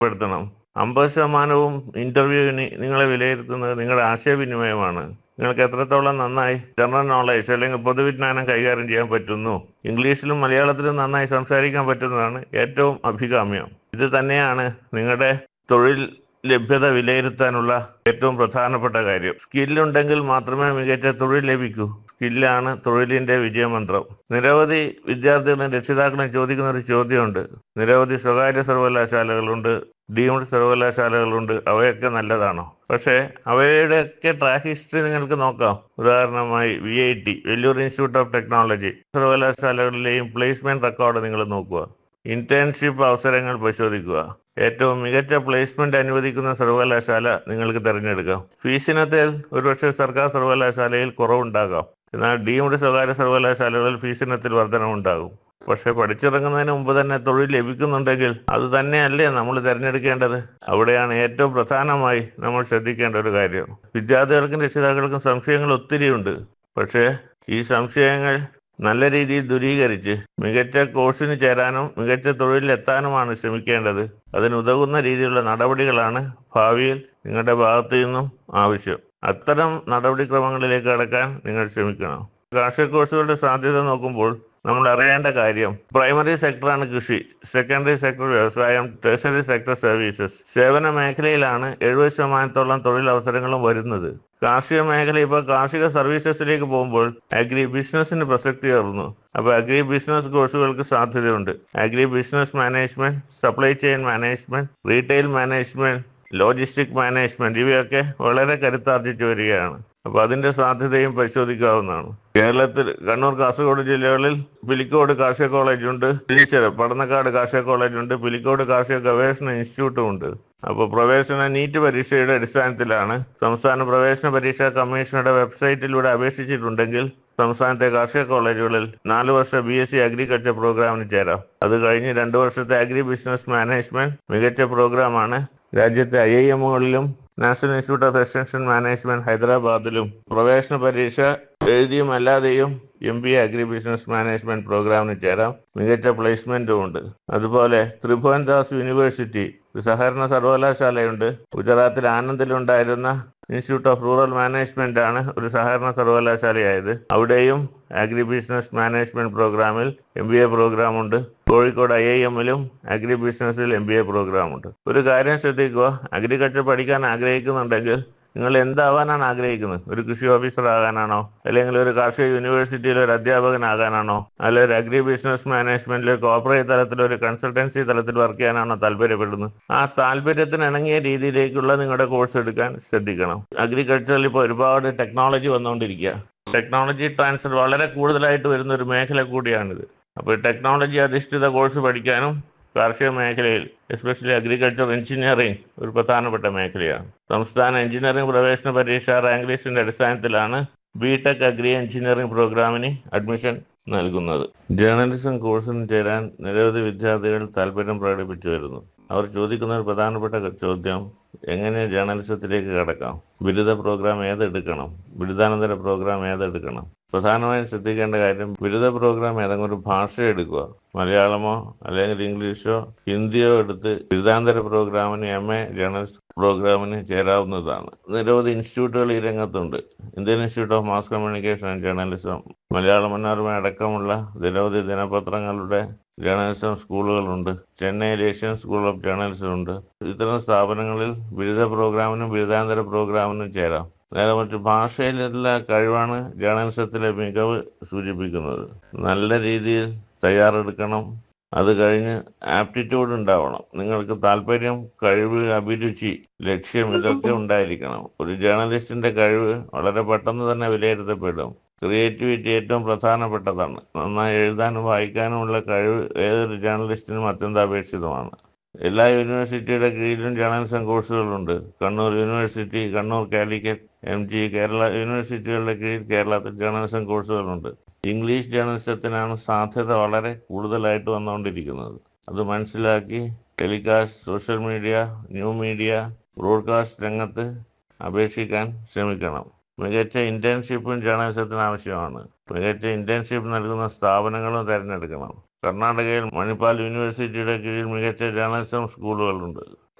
പെടുത്തണം അമ്പത് ശതമാനവും ഇന്റർവ്യൂവിന് നിങ്ങളെ വിലയിരുത്തുന്നത് നിങ്ങളുടെ ആശയവിനിമയമാണ് നിങ്ങൾക്ക് എത്രത്തോളം നന്നായി ജനറൽ നോളേജ് അല്ലെങ്കിൽ പൊതുവിജ്ഞാനം കൈകാര്യം ചെയ്യാൻ പറ്റുന്നു ഇംഗ്ലീഷിലും മലയാളത്തിലും നന്നായി സംസാരിക്കാൻ പറ്റുന്നതാണ് ഏറ്റവും അഭികാമ്യം ഇത് തന്നെയാണ് നിങ്ങളുടെ തൊഴിൽ ലഭ്യത വിലയിരുത്താനുള്ള ഏറ്റവും പ്രധാനപ്പെട്ട കാര്യം സ്കില്ലുണ്ടെങ്കിൽ മാത്രമേ മികച്ച തൊഴിൽ ലഭിക്കൂ സ്കില്ലാണ് തൊഴിലിന്റെ വിജയമന്ത്രം നിരവധി വിദ്യാർത്ഥികളും രക്ഷിതാക്കളും ചോദിക്കുന്ന ഒരു ചോദ്യമുണ്ട് നിരവധി സ്വകാര്യ സർവകലാശാലകളുണ്ട് ഡീംഡ് സർവകലാശാലകളുണ്ട് അവയൊക്കെ നല്ലതാണോ പക്ഷേ അവയുടെയൊക്കെ ട്രാക്ക് ഹിസ്റ്ററി നിങ്ങൾക്ക് നോക്കാം ഉദാഹരണമായി V I T Vellore institute of technology സർവകലാശാലകളിലെയും പ്ലേസ്മെന്റ് റെക്കോർഡ് നിങ്ങൾ നോക്കുക ഇന്റേൺഷിപ്പ് അവസരങ്ങൾ പരിശോധിക്കുക ഏറ്റവും മികച്ച പ്ലേസ്മെന്റ് അനുവദിക്കുന്ന സർവകലാശാല നിങ്ങൾക്ക് തിരഞ്ഞെടുക്കാം ഫീസിനത്തിൽ ഒരുപക്ഷെ സർക്കാർ സർവകലാശാലയിൽ കുറവുണ്ടാകാം എന്നാൽ ഡീംഡ് സ്വകാര്യ സർവകലാശാലകളിൽ ഫീസിനത്തിൽ വർധനമുണ്ടാകും പക്ഷെ പഠിച്ചിറങ്ങുന്നതിന് മുമ്പ് തന്നെ തൊഴിൽ ലഭിക്കുന്നുണ്ടെങ്കിൽ അത് തന്നെയല്ലേ നമ്മൾ തിരഞ്ഞെടുക്കേണ്ടത് അവിടെയാണ് ഏറ്റവും പ്രധാനമായി നമ്മൾ ശ്രദ്ധിക്കേണ്ട ഒരു കാര്യം വിദ്യാർത്ഥികൾക്കും രക്ഷിതാക്കൾക്കും സംശയങ്ങൾ ഒത്തിരിയുണ്ട് പക്ഷേ ഈ സംശയങ്ങൾ നല്ല രീതിയിൽ ദൂരീകരിച്ച് മികച്ച കോഴ്സിന് ചേരാനും മികച്ച തൊഴിലിലെത്താനുമാണ് ശ്രമിക്കേണ്ടത് അതിനുതകുന്ന രീതിയിലുള്ള നടപടികളാണ് ഭാവിയിൽ നിങ്ങളുടെ ഭാഗത്തു നിന്നും ആവശ്യം അത്തരം നടപടിക്രമങ്ങളിലേക്ക് കടക്കാൻ നിങ്ങൾ ശ്രമിക്കണം കാർഷിക കോഴ്സുകളുടെ സാധ്യത നോക്കുമ്പോൾ നമ്മൾ അറിയേണ്ട കാര്യം പ്രൈമറി സെക്ടറാണ് കൃഷി സെക്കൻഡറി സെക്ടർ വ്യവസായം ടേഴ്സറി സെക്ടർ സർവീസസ് സേവന മേഖലയിലാണ് എഴുപത് ശതമാനത്തോളം തൊഴിലവസരങ്ങളും വരുന്നത് കാർഷിക മേഖല ഇപ്പോൾ കാർഷിക സർവീസസിലേക്ക് പോകുമ്പോൾ അഗ്രി ബിസിനസിന് പ്രസക്തി ഏറുന്നു അപ്പോൾ അഗ്രി ബിസിനസ് കോഴ്സുകൾക്ക് സാധ്യതയുണ്ട് agri business management supply chain management retail management logistic management ഇവയൊക്കെ വളരെ കരുത്താർജിച്ചു വരികയാണ് അപ്പൊ അതിന്റെ സാധ്യതയും പരിശോധിക്കാവുന്നതാണ് കേരളത്തിൽ കണ്ണൂർ കാസർഗോഡ് ജില്ലകളിൽ പിലിക്കോട് കാർഷിക കോളേജ് ഉണ്ട് തിരിച്ചത് പടന്നക്കാട് കാർഷിക കോളേജ് ഉണ്ട് പിലിക്കോട് കാർഷിക ഗവേഷണ ഇൻസ്റ്റിറ്റ്യൂട്ടും ഉണ്ട് അപ്പോൾ പ്രവേശന നീറ്റ് പരീക്ഷയുടെ അടിസ്ഥാനത്തിലാണ് സംസ്ഥാന പ്രവേശന പരീക്ഷാ കമ്മീഷനുടെ വെബ്സൈറ്റിലൂടെ അപേക്ഷിച്ചിട്ടുണ്ടെങ്കിൽ സംസ്ഥാനത്തെ കാർഷിക കോളേജുകളിൽ നാല് വർഷ ബി എസ് സി അഗ്രികൾച്ചർ പ്രോഗ്രാമിന് ചേരാം അത് കഴിഞ്ഞ് രണ്ട് വർഷത്തെ അഗ്രി ബിസിനസ് മാനേജ്മെന്റ് മികച്ച പ്രോഗ്രാമാണ് രാജ്യത്തെ ഐ ഐ എമ്മുകളിലും national institute of extension management ഹൈദരാബാദിലും പ്രവേശന പരീക്ഷ എഴുതിയും അല്ലാതെയും M B A agri business management പ്രോഗ്രാമിന് ചേരാം മികച്ച പ്ലേസ്മെന്റും ഉണ്ട് അതുപോലെ ത്രിഭുവൻ ദാസ് യൂണിവേഴ്സിറ്റി ഒരു സഹകരണ സർവകലാശാലയുണ്ട് ഗുജറാത്തിൽ ആനന്ദിലുണ്ടായിരുന്ന ഇൻസ്റ്റിറ്റ്യൂട്ട് ഓഫ് റൂറൽ മാനേജ്മെന്റ് ആണ് ഒരു സഹകരണ സർവകലാശാലയായത് അവിടെയും അഗ്രി ബിസിനസ് മാനേജ്മെന്റ് പ്രോഗ്രാമിൽ എം ബി എ പ്രോഗ്രാം ഉണ്ട് കോഴിക്കോട് ഐ ഐ എമ്മിലും അഗ്രി ബിസിനസ്സിൽ എം ബി എ പ്രോഗ്രാം ഉണ്ട് ഒരു കാര്യം ശ്രദ്ധിക്കുക അഗ്രികൾച്ചർ പഠിക്കാൻ ആഗ്രഹിക്കുന്നുണ്ടെങ്കിൽ നിങ്ങൾ എന്താവാനാണ് ആഗ്രഹിക്കുന്നത് ഒരു കൃഷി ഓഫീസർ ആകാനാണോ അല്ലെങ്കിൽ ഒരു കാർഷിക യൂണിവേഴ്സിറ്റിയിൽ ഒരു അധ്യാപകനാകാനാണോ അല്ലെങ്കിൽ ഒരു അഗ്രി ബിസിനസ് മാനേജ്മെന്റിൽ കോർപ്പറേറ്റ് തലത്തിൽ ഒരു കൺസൾട്ടൻസി തലത്തിൽ വർക്ക് ചെയ്യാനാണോ താല്പര്യപ്പെടുന്നത് ആ താല്പര്യത്തിന് ഇണങ്ങിയ രീതിയിലേക്കുള്ള നിങ്ങളുടെ കോഴ്സ് എടുക്കാൻ ശ്രദ്ധിക്കണം അഗ്രികൾച്ചറിൽ ഇപ്പോൾ ഒരുപാട് ടെക്നോളജി വന്നുകൊണ്ടിരിക്കുക ടെക്നോളജി ട്രാൻസ്ഫർ വളരെ കൂടുതലായിട്ട് വരുന്ന ഒരു മേഖല കൂടിയാണിത് അപ്പോൾ ടെക്നോളജി അധിഷ്ഠിത കോഴ്സ് പഠിക്കാനും കാർഷിക മേഖലയിൽ എസ്പെഷ്യലി അഗ്രികൾച്ചർ എഞ്ചിനീയറിംഗ് ഒരു പ്രധാനപ്പെട്ട മേഖലയാണ് സംസ്ഥാന എഞ്ചിനീയറിംഗ് പ്രവേശന പരീക്ഷ റാങ്ക് ലിസ്റ്റിന്റെ അടിസ്ഥാനത്തിലാണ് ബി ടെക് അഗ്രി എഞ്ചിനീയറിംഗ് പ്രോഗ്രാമിന് അഡ്മിഷൻ നൽകുന്നത് ജേർണലിസം കോഴ്സിന് ചേരാൻ നിരവധി വിദ്യാർത്ഥികൾ താല്പര്യം പ്രകടിപ്പിച്ചു വരുന്നു അവർ ചോദിക്കുന്ന ഒരു പ്രധാനപ്പെട്ട ചോദ്യം എങ്ങനെ ജേർണലിസത്തിലേക്ക് കടക്കാം ബിരുദ പ്രോഗ്രാം ഏതെടുക്കണം ബിരുദാനന്തര പ്രോഗ്രാം ഏതെടുക്കണം പ്രധാനമായും ശ്രദ്ധിക്കേണ്ട കാര്യം ബിരുദ പ്രോഗ്രാം ഏതെങ്കിലും ഒരു ഭാഷ എടുക്കുക മലയാളമോ അല്ലെങ്കിൽ ഇംഗ്ലീഷോ ഹിന്ദിയോ എടുത്ത് ബിരുദാന്തര പ്രോഗ്രാമിന് എം എ ജേർണലിസ്റ്റ് പ്രോഗ്രാമിന് ചേരാവുന്നതാണ് നിരവധി ഇൻസ്റ്റിറ്റ്യൂട്ടുകൾ ഈ രംഗത്തുണ്ട് Indian institute of mass communication and journalism Malayala Manorama അടക്കമുള്ള നിരവധി ദിനപത്രങ്ങളുടെ ജേർണലിസം സ്കൂളുകളുണ്ട് ചെന്നൈയിൽ ഏഷ്യൻ സ്കൂൾ ഓഫ് ജേർണലിസം ഉണ്ട് ഇത്തരം സ്ഥാപനങ്ങളിൽ ബിരുദ പ്രോഗ്രാമിനും ബിരുദാന്തര പ്രോഗ്രാമിനും ചേരാം നേരെ മറിച്ച് ഭാഷയിലുള്ള കഴിവാണ് ജേർണലിസത്തിലെ മികവ് സൂചിപ്പിക്കുന്നത് നല്ല രീതിയിൽ തയ്യാറെടുക്കണം അത് കഴിഞ്ഞ് ആപ്റ്റിറ്റ്യൂഡ് ഉണ്ടാവണം നിങ്ങൾക്ക് താല്പര്യം കഴിവ് അഭിരുചി ലക്ഷ്യം ഇതൊക്കെ ഉണ്ടായിരിക്കണം ഒരു ജേർണലിസ്റ്റിന്റെ കഴിവ് വളരെ പെട്ടെന്ന് തന്നെ വിലയിരുത്തപ്പെടും ക്രിയേറ്റിവിറ്റി ഏറ്റവും പ്രധാനപ്പെട്ടതാണ് നന്നായി എഴുതാനും വായിക്കാനുമുള്ള കഴിവ് ഏതൊരു ജേർണലിസ്റ്റിനും അത്യന്താപേക്ഷിതമാണ് എല്ലാ യൂണിവേഴ്സിറ്റിയുടെ കീഴിലും ജേർണലിസം കോഴ്സുകളുണ്ട് Kannur university Kannur Calicut M G Kerala യൂണിവേഴ്സിറ്റികളുടെ കീഴിൽ കേരളത്തിൽ ജേർണലിസം കോഴ്സുകളുണ്ട് ഇംഗ്ലീഷ് ജേർണലിസത്തിനാണ് സാധ്യത വളരെ കൂടുതലായിട്ട് വന്നുകൊണ്ടിരിക്കുന്നത് അത് മനസ്സിലാക്കി telecast social media new media broadcast രംഗത്ത് അപേക്ഷിക്കാൻ ശ്രമിക്കണം മികച്ച ഇന്റേൺഷിപ്പും ജേർണലിസത്തിന് ആവശ്യമാണ് മികച്ച ഇന്റേൺഷിപ്പ് നൽകുന്ന സ്ഥാപനങ്ങളും തിരഞ്ഞെടുക്കണം കർണാടകയിൽ മണിപ്പാൽ യൂണിവേഴ്സിറ്റിയുടെ കീഴിൽ മികച്ച ജേർണലിസം സ്കൂളുകളുണ്ട്